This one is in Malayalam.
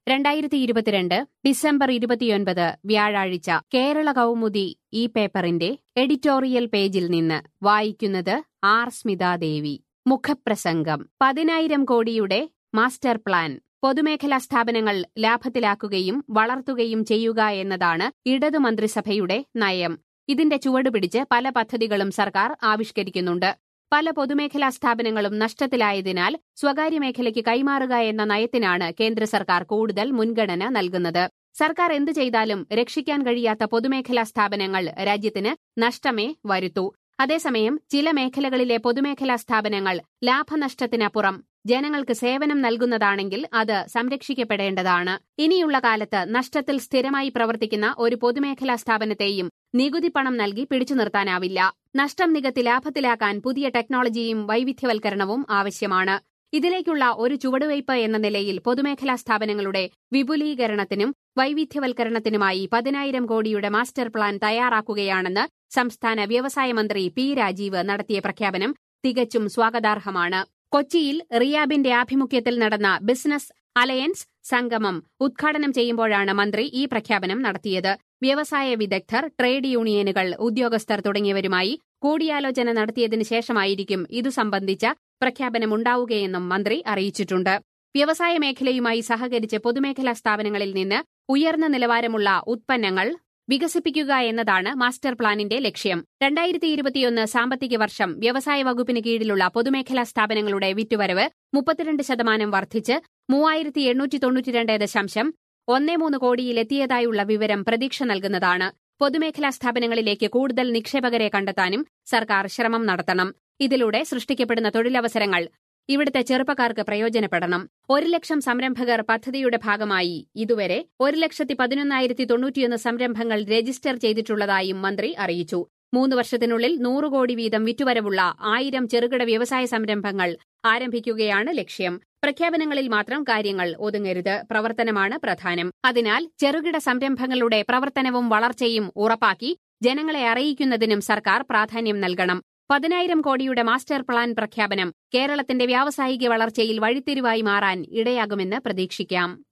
രണ്ടായിരത്തി ഇരുപത്തിരണ്ട് ഡിസംബർ ഇരുപത്തിയൊൻപത് വ്യാഴാഴ്ച കേരള കൗമുദി ഈ പേപ്പറിന്റെ എഡിറ്റോറിയൽ പേജിൽ നിന്ന് വായിക്കുന്നത് ആർ സ്മിതാദേവി മുഖപ്രസംഗം പതിനായിരം കോടിയുടെ മാസ്റ്റർ പ്ലാൻ പൊതുമേഖലാ സ്ഥാപനങ്ങൾ ലാഭത്തിലാക്കുകയും വളർത്തുകയും ചെയ്യുക എന്നതാണ് ഇടതു മന്ത്രിസഭയുടെ നയം ഇതിന്റെ ചുവടുപിടിച്ച് പല പദ്ധതികളും സർക്കാർ ആവിഷ്കരിക്കുന്നുണ്ട് പല പൊതുമേഖലാ സ്ഥാപനങ്ങളും നഷ്ടത്തിലായതിനാൽ സ്വകാര്യ മേഖലയ്ക്ക് കൈമാറുക എന്ന നയത്തിനാണ് കേന്ദ്ര സർക്കാർ കൂടുതൽ മുൻഗണന നൽകുന്നത് സർക്കാർ എന്തു ചെയ്താലും രക്ഷിക്കാൻ കഴിയാത്ത പൊതുമേഖലാ സ്ഥാപനങ്ങൾ രാജ്യത്തിന് നഷ്ടമേ വരുത്തൂ അതേസമയം ചില മേഖലകളിലെ പൊതുമേഖലാ സ്ഥാപനങ്ങൾ ലാഭനഷ്ടത്തിനപ്പുറം ജനങ്ങൾക്ക് സേവനം നൽകുന്നതാണെങ്കിൽ അത് സംരക്ഷിക്കപ്പെടേണ്ടതാണ് ഇനിയുള്ള കാലത്ത് നഷ്ടത്തിൽ സ്ഥിരമായി പ്രവർത്തിക്കുന്ന ഒരു പൊതുമേഖലാ സ്ഥാപനത്തെയും നികുതി പണം നൽകി പിടിച്ചു നിർത്താനാവില്ല നഷ്ടം നികത്തി ലാഭത്തിലാക്കാൻ പുതിയ ടെക്നോളജിയും വൈവിധ്യവൽക്കരണവും ആവശ്യമാണ് ഇതിലേക്കുള്ള ഒരു ചുവടുവയ്പ് എന്ന നിലയിൽ പൊതുമേഖലാ സ്ഥാപനങ്ങളുടെ വിപുലീകരണത്തിനും വൈവിധ്യവൽക്കരണത്തിനുമായി പതിനായിരം കോടിയുടെ മാസ്റ്റർ പ്ലാൻ തയ്യാറാക്കുകയാണെന്ന് സംസ്ഥാന വ്യവസായ മന്ത്രി പി രാജീവ് നടത്തിയ പ്രഖ്യാപനം തികച്ചും സ്വാഗതാർഹമാണ് കൊച്ചിയിൽ റിയാബിന്റെ ആഭിമുഖ്യത്തിൽ നടന്ന ബിസിനസ് അലയൻസ് സംഗമം ഉദ്ഘാടനം ചെയ്യുമ്പോഴാണ് മന്ത്രി ഈ പ്രഖ്യാപനം നടത്തിയത് വ്യവസായ വിദഗ്ധർ ട്രേഡ് യൂണിയനുകൾ ഉദ്യോഗസ്ഥർ തുടങ്ങിയവരുമായി കൂടിയാലോചന നടത്തിയതിനു ശേഷമായിരിക്കും ഇതു സംബന്ധിച്ച പ്രഖ്യാപനമുണ്ടാവുകയെന്നും മന്ത്രി അറിയിച്ചിട്ടുണ്ട് വ്യവസായ മേഖലയുമായി സഹകരിച്ച് പൊതുമേഖലാ സ്ഥാപനങ്ങളിൽ നിന്ന് ഉയർന്ന നിലവാരമുള്ള ഉത്പന്നങ്ങൾ വികസിപ്പിക്കുക എന്നതാണ് മാസ്റ്റർ പ്ലാനിന്റെ ലക്ഷ്യം രണ്ടായിരത്തി ഇരുപത്തിയൊന്ന് സാമ്പത്തിക വർഷം വ്യവസായ വകുപ്പിന് കീഴിലുള്ള പൊതുമേഖലാ സ്ഥാപനങ്ങളുടെ വിറ്റുവരവ് മുപ്പത്തിരണ്ട് ശതമാനം വർദ്ധിച്ച് മൂവായിരത്തി എണ്ണൂറ്റി തൊണ്ണൂറ്റിരണ്ട് ദശാംശം ഒന്നേ മൂന്ന് കോടിയിലെത്തിയതായുള്ള വിവരം പ്രതീക്ഷ നൽകുന്നതാണ് പൊതുമേഖലാ സ്ഥാപനങ്ങളിലേക്ക് കൂടുതൽ നിക്ഷേപകരെ കണ്ടെത്താനും സർക്കാർ ശ്രമം നടത്തണം ഇതിലൂടെ സൃഷ്ടിക്കപ്പെടുന്ന തൊഴിലവസരങ്ങൾ ഇവിടുത്തെ ചെറുപ്പക്കാർക്ക് പ്രയോജനപ്പെടണം ഒരു ലക്ഷം സംരംഭകർ പദ്ധതിയുടെ ഭാഗമായി ഇതുവരെ ഒരു ലക്ഷത്തി പതിനൊന്നായിരത്തി തൊണ്ണൂറ്റിയൊന്ന് സംരംഭങ്ങൾ രജിസ്റ്റർ ചെയ്തിട്ടുള്ളതായും മന്ത്രി അറിയിച്ചു മൂന്ന് വർഷത്തിനുള്ളിൽ നൂറ് കോടി വീതം വിറ്റുവരവുള്ള ആയിരം ചെറുകിട വ്യവസായ സംരംഭങ്ങൾ ആരംഭിക്കുകയാണ് ലക്ഷ്യം പ്രഖ്യാപനങ്ങളിൽ മാത്രം കാര്യങ്ങൾ ഒതുങ്ങരുത് പ്രവർത്തനമാണ് പ്രധാനം അതിനാൽ ചെറുകിട സംരംഭങ്ങളുടെ പ്രവർത്തനവും വളർച്ചയും ഉറപ്പാക്കി ജനങ്ങളെ അറിയിക്കുന്നതിനും സർക്കാർ പ്രാധാന്യം നൽകണം പതിനായിരം കോടിയുടെ മാസ്റ്റർ പ്ലാൻ പ്രഖ്യാപനം കേരളത്തിന്റെ വ്യാവസായിക വളർച്ചയിൽ വഴിത്തിരിവായി മാറാൻ ഇടയാകുമെന്ന് പ്രതീക്ഷിക്കാം